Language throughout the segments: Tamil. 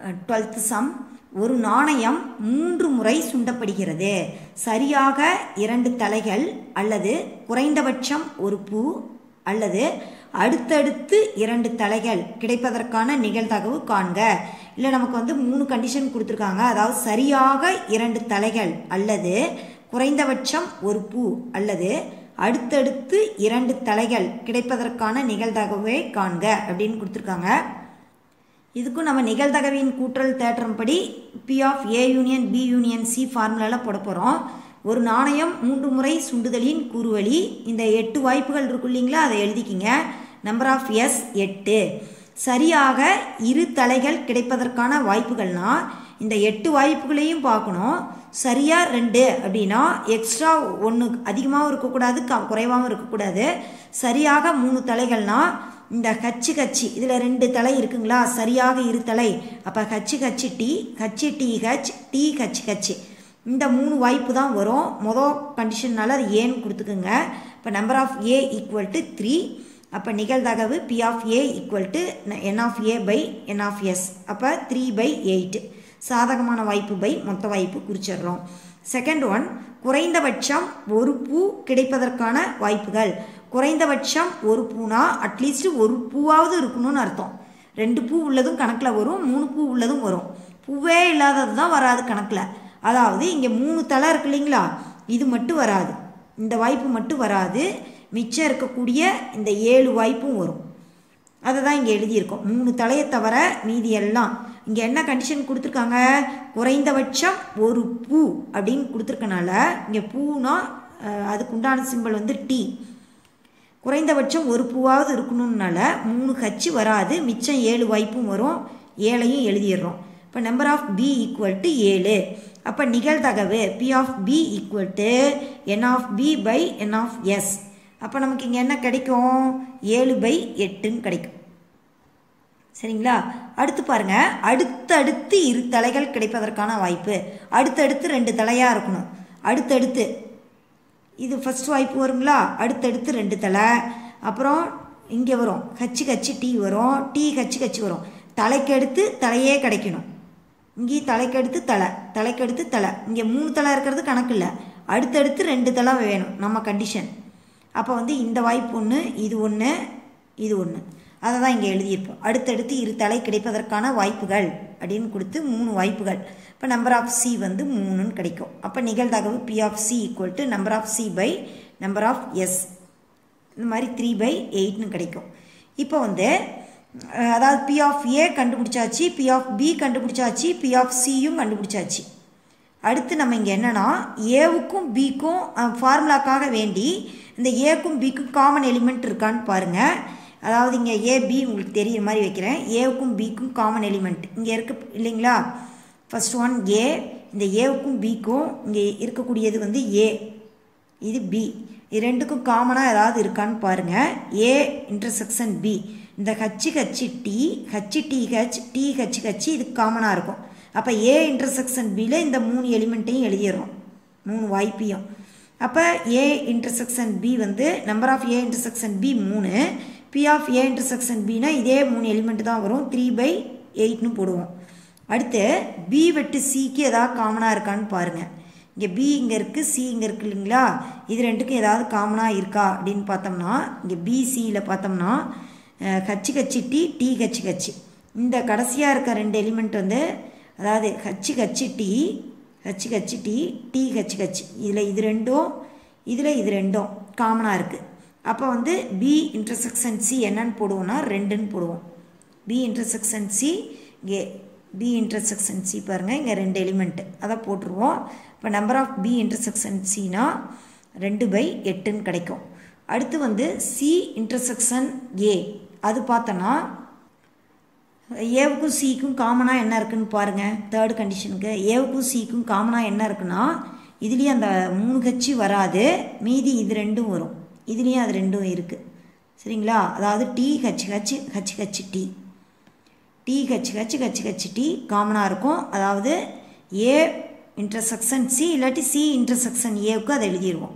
டுவெல்த் சம் ஒரு நாணயம் மூன்று முறை சுண்டப்படுகிறது சரியாக இரண்டு தலைகள் அல்லது குறைந்தபட்சம் ஒரு பூ அல்லது அடுத்தடுத்து இரண்டு தலைகள் கிடைப்பதற்கான நிகழ்தகவு காண்க இல்லை நமக்கு வந்து மூணு கண்டிஷன் கொடுத்துருக்காங்க அதாவது சரியாக இரண்டு தலைகள் அல்லது குறைந்தபட்சம் ஒரு பூ அல்லது அடுத்தடுத்து இரண்டு தலைகள் கிடைப்பதற்கான நிகழ்தகவை காண்க அப்படின்னு கொடுத்துருக்காங்க இதுக்கும் நம்ம நிகழ்தகவின் கூற்றல் தேற்றம் படி P of A union B union C ஃபார்முலாவில் போட போகிறோம் ஒரு நாணயம் மூன்று முறை சுண்டுதலின் கூறுவழி இந்த எட்டு வாய்ப்புகள் இருக்கும் இல்லைங்களா அதை எழுதிக்கிங்க நம்பர் ஆஃப் எஸ் எட்டு சரியாக இரு தலைகள் கிடைப்பதற்கான வாய்ப்புகள்னா இந்த எட்டு வாய்ப்புகளையும் பார்க்கணும் சரியாக ரெண்டு அப்படின்னா எக்ஸ்ட்ரா ஒன்று அதிகமாகவும் இருக்கக்கூடாது க குறைவாகவும் இருக்கக்கூடாது சரியாக மூணு தலைகள்னா இந்த கச்சி கச்சி இதில் ரெண்டு தலை இருக்குங்களா சரியாக இரு தலை அப்போ கச்சி கச்சி டி கச்சி டி ஹச் டி கச்சி கச்சி இந்த மூணு வாய்ப்பு தான் வரும் மொதல் கண்டிஷன்னால அது ஏன்னு கொடுத்துக்குங்க இப்போ number of A equal to three அப்போ நிகழ்தகவு P of A equal to N of A by N of S அப்போ த்ரீ பை எயிட் சாதகமான வாய்ப்பு பை மொத்த வாய்ப்பு குறிச்சிடுறோம் செகண்ட் ஒன் குறைந்தபட்சம் ஒரு பூ கிடைப்பதற்கான வாய்ப்புகள் குறைந்தபட்சம் ஒரு பூனா அட்லீஸ்ட் ஒரு பூவாவது இருக்கணும்னு அர்த்தம் ரெண்டு பூ உள்ளதும் கணக்கில் வரும் மூணு பூ உள்ளதும் வரும் பூவே இல்லாதது தான் வராது கணக்கில் அதாவது இங்கே மூணு தலை இருக்கு இல்லைங்களா இது மட்டும் வராது இந்த வாய்ப்பு மட்டும் வராது மிச்சம் இருக்கக்கூடிய இந்த ஏழு வாய்ப்பும் வரும் அதை தான் இங்கே எழுதியிருக்கோம் மூணு தலையை தவிர மீதி எல்லாம் இங்கே என்ன கண்டிஷன் கொடுத்துருக்காங்க குறைந்தபட்சம் ஒரு பூ அப்படின்னு கொடுத்துருக்கனால இங்கே பூனா அதுக்கு உண்டான சிம்பிள் வந்து டி குறைந்தபட்சம் ஒரு பூவாவது இருக்கணும்னால மூணு கட்சி வராது மிச்சம் ஏழு வாய்ப்பும் வரும் ஏழையும் எழுதிடுறோம் இப்போ number of B equal to ஏழு அப்போ நிகழ்தகவு P of B equal to N of B by N of S அப்போ நமக்கு இங்கே என்ன கிடைக்கும் ஏழு பை எட்டுன்னு கிடைக்கும் சரிங்களா அடுத்து பாருங்க அடுத்தடுத்து இரு தலைகள் கிடைப்பதற்கான வாய்ப்பு அடுத்தடுத்து ரெண்டு தலையாக இருக்கணும் அடுத்தடுத்து இது ஃபஸ்ட் வாய்ப்பு வருங்களா அடுத்தடுத்து ரெண்டு தலை அப்புறம் இங்கே வரும் கச்சி கச்சி டீ வரும் டீ கச்சி கச்சி வரும் தலைக்கடுத்து தலையே கிடைக்கணும் இங்கேயும் தலைக்கடுத்து தலை தலைக்கடுத்து தலை இங்கே மூணு தலை இருக்கிறது கணக்கு இல்லை அடுத்தடுத்து ரெண்டு தலை வேணும் நம்ம கண்டிஷன் அப்போ வந்து இந்த வாய்ப்பு ஒன்று இது ஒன்று இது ஒன்று அதை தான் இங்கே எழுதியிருப்போம் அடுத்தடுத்து இரு தலை கிடைப்பதற்கான வாய்ப்புகள் அப்படின்னு கொடுத்து மூணு வாய்ப்புகள் இப்போ நம்பர் ஆஃப் சி வந்து மூணுன்னு கிடைக்கும் அப்போ நிகழ்தகவு P of C equal to number of C by number of S இந்த மாதிரி த்ரீ பை எயிட்னு கிடைக்கும் இப்போ வந்து அதாவது பி ஆஃப் ஏ கண்டுபிடிச்சாச்சு பி ஆஃப் பி கண்டுபிடிச்சாச்சு பி ஆஃப் சியும் கண்டுபிடிச்சாச்சு அடுத்து நம்ம இங்கே என்னென்னா ஏவுக்கும் பிக்கும் ஃபார்முலாக்காக வேண்டி இந்த ஏக்கும் பிக்கும் காமன் எலிமெண்ட் இருக்கான்னு பாருங்கள் அதாவது இங்கே ஏ பி உங்களுக்கு தெரியுற மாதிரி வைக்கிறேன் ஏவுக்கும் பிக்கும் காமன் எலிமெண்ட் இங்கே இருக்கு இல்லைங்களா ஃபஸ்ட் ஒன் ஏ இந்த ஏவுக்கும் பிக்கும் இங்கே இருக்கக்கூடியது வந்து ஏ இது பி இது ரெண்டுக்கும் காமனாக ஏதாவது இருக்கான்னு பாருங்கள் ஏ இன்டர்செக்ஷன் பி இந்த H H T H T H T H H இது காமனாக இருக்கும் அப்போ ஏ இன்டர்செக்ஷன் பியில் இந்த மூணு எலிமெண்ட்டையும் எழுதிடுறோம் மூணு வாய்ப்பையும் அப்போ ஏ இன்டர்செக்ஷன் பி வந்து number of A intersection B மூணு பி ஆஃப் ஏ இன்டர்செக்ஷன் பினா இதே மூணு எலிமெண்ட் தான் வரும் த்ரீ பை எயிட்னு போடுவோம் அடுத்து பி வெட்டு சிக்கு ஏதாவது காமனாக இருக்கான்னு பாருங்கள் இங்கே பி இங்கே இருக்குது சி இங்கே இருக்குது இல்லைங்களா இது ரெண்டுக்கும் ஏதாவது காமனாக இருக்கா அப்படின்னு பார்த்தோம்னா இங்கே பிசியில் பார்த்தோம்னா கச்சி கச்சி டி டி கச்சி கச்சி இந்த கடைசியாக இருக்க ரெண்டு எலிமெண்ட் வந்து அதாவது ஹச்சு கச்சி டி ஹச்சு கச்சி டி டி ஹச்சு கச்சி இதில் இது ரெண்டும் இதில் இது ரெண்டும் காமனாக இருக்குது அப்போ வந்து பி இன்டர்செக்ஷன் சி என்னன்னு போடுவோம்னா ரெண்டுன்னு போடுவோம் பி இன்டர்செக்ஷன் சி இங்கே பி இன்டர்செக்ஷன் சி பாருங்கள் இங்கே ரெண்டு எலிமெண்ட்டு அதை போட்டுருவோம் இப்போ நம்பர் ஆஃப் பி இன்டர்செக்ஷன் சினா ரெண்டு பை எட்டுன்னு கிடைக்கும் அடுத்து வந்து சி இன்டர்செக்ஷன் ஏ அது பார்த்தோன்னா ஏவுக்கும் சிக்கும் காமனாக என்ன இருக்குன்னு பாருங்கள் தேர்ட் கண்டிஷனுக்கு ஏவுக்கும் சிக்கும் காமனாக என்ன இருக்குன்னா இதுலேயும் அந்த மூணு கட்சி வராது மீதி இது ரெண்டும் வரும் இதுலேயும் அது ரெண்டும் இருக்குது சரிங்களா அதாவது T H H H H T T H H H H T காமனாக இருக்கும் அதாவது ஏ இன்டர்செக்ஷன் சி இல்லாட்டி சி இன்டர்செக்ஷன் ஏவுக்கு அதை எழுதிடுவோம்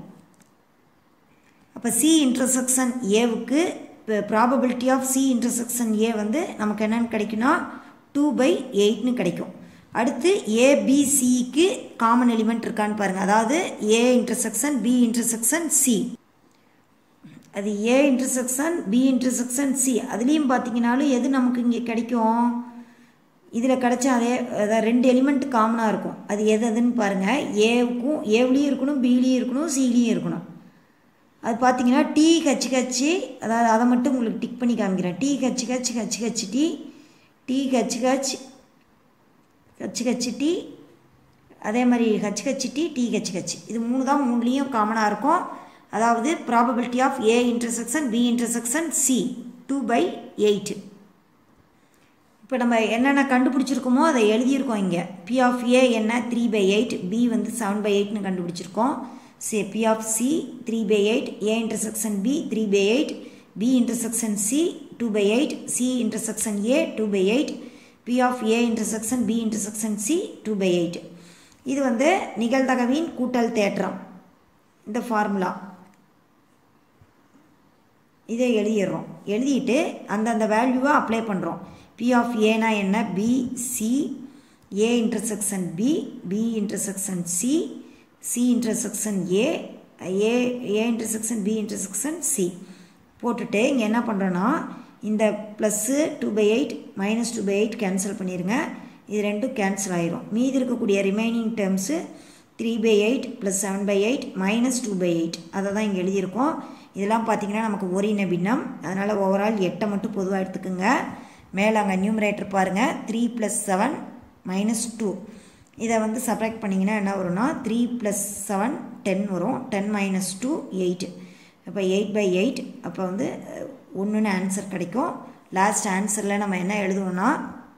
அப்போ சி இன்டர்செக்ஷன் ஏவுக்கு probability of C intersection A வந்து நமக்கு என்னென்னு கிடைக்குன்னா டூ பை எயிட்னு கிடைக்கும் அடுத்து ஏபிசிக்கு காமன் எலிமெண்ட் இருக்கான்னு பாருங்கள் அதாவது A intersection B intersection C அது A intersection B intersection C அதுலேயும் பார்த்தீங்கனாலும் எது நமக்கு இங்கே கிடைக்கும் இதில் கிடைச்ச அதே அதாவது ரெண்டு எலிமெண்ட் காமனாக இருக்கும் அது எது எதுன்னு பாருங்கள் ஏவுக்கும் ஏவ்லேயும் இருக்கணும் பிலேயும் இருக்கணும் சிலேயும் இருக்கணும் அது பார்த்தீங்கன்னா டி ஹச் ஹச்சு அதாவது அதை மட்டும் உங்களுக்கு டிக் பண்ணி காமிக்கிறேன் T H H H H T T H H H H T அதே மாதிரி H H T T H H இது மூணு தான் மூணுலேயும் காமனாக இருக்கும் அதாவது probability of A intersection B intersection C two by eight இப்போ நம்ம என்னென்ன கண்டுபிடிச்சிருக்கோமோ அதை எழுதியிருக்கோம் இங்கே பி ஆஃப் ஏ என்ன த்ரீ பை எயிட் பி வந்து செவன் பை எயிட்னு கண்டுபிடிச்சிருக்கோம் C P of C three by eight A intersection B three by eight B intersection C two by eight C intersection A two by eight P of A intersection B intersection C two by eight இது வந்து நிகழ்தகவின் கூட்டல் தேற்றம் இந்த ஃபார்முலா இதை எழுதிடுறோம் எழுதிட்டு அந்தந்த வேல்யூவை அப்ளை பண்ணுறோம் பி ஆஃப் ஏனா என்ன B C A intersection B B intersection C C intersection A A A intersection B intersection C போட்டுட்டு இங்கே என்ன பண்ணுறோன்னா இந்த plus two by eight minus two by eight cancel பண்ணிடுங்க இது ரெண்டும் கேன்சல் ஆயிரும் மீதி இருக்கக்கூடிய remaining terms three by eight plus seven by eight minus two by eight அதை தான் இங்கே எழுதியிருக்கோம் இதெல்லாம் பார்த்தீங்கன்னா நமக்கு ஒரின பின்னம் அதனால் ஓவரால் எட்டை மட்டும் பொதுவாக எடுத்துக்கோங்க மேலே அங்கே நியூமரேட்டர் பாருங்கள் three plus seven minus two இதை வந்து சப்ராக்ட் பண்ணிங்கன்னா என்ன வரும்னா த்ரீ ப்ளஸ் செவன் டென் வரும் டென் மைனஸ் டூ எயிட் அப்போ எயிட் பை எயிட் அப்போ வந்து ஒன்றுன்னு ஆன்சர் கிடைக்கும் லாஸ்ட் ஆன்சரில் நம்ம என்ன எழுதுவோம்னா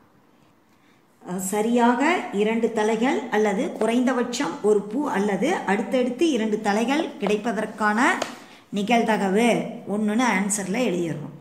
சரியாக இரண்டு தலைகள் அல்லது குறைந்தபட்சம் ஒரு பூ அல்லது அடுத்தடுத்து இரண்டு தலைகள் கிடைப்பதற்கான நிகழ்தகவு ஒன்றுன்னு ஆன்சரில் எழுதிடுறோம்